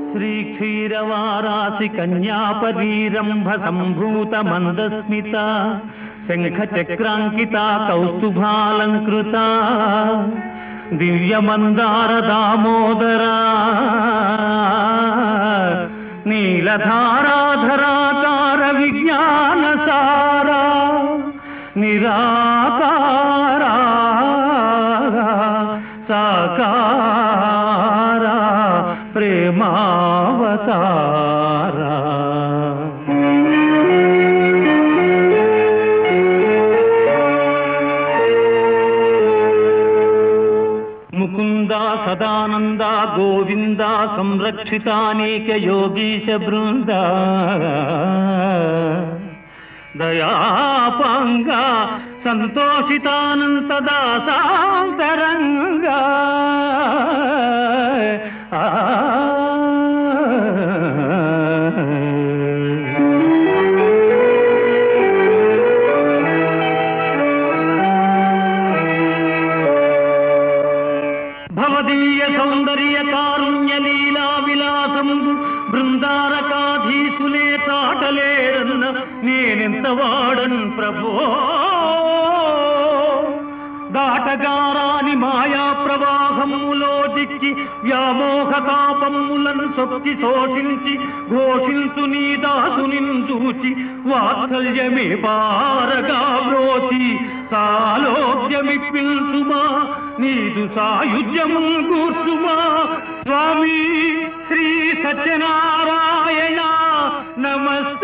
శ్రీక్షీరవారాసి కన్యాపరీరంభ సంభూత మందస్మిత శంఖ చక్రాంకిత కౌస్తుభాలంకృత దివ్యమందార దామోదరా నీలధారాధరాకార విజ్ఞాన సారా నిరాకారా సాకారా ప్రేమావతారా ముకుంద సదానంద గోవింద సంరక్షితానేక యోగీశ బృంద దయాపాంగ సంతోషితానంత దాసాంతరంగా భవదీయ సౌందర్య కారుణ్య లీలా విలాసంబు బృందారకాధీసులే తాటలేరన్న నేనెంత వాడన్ ప్రభో దాటగారాని మాయా ప్రవాహములో దిక్కి వ్యామోహ కాపమ్ములను సొక్కి శోషించి ఘోషించు నీ దాసుని చూచి వాత్సల్యమే పారగా బ్రోచి సాలోక్యమిప్పించుమా నీదు సాయుధ్యము కూర్చుమా స్వామి శ్రీ సత్యనారాయణ నమస్కారం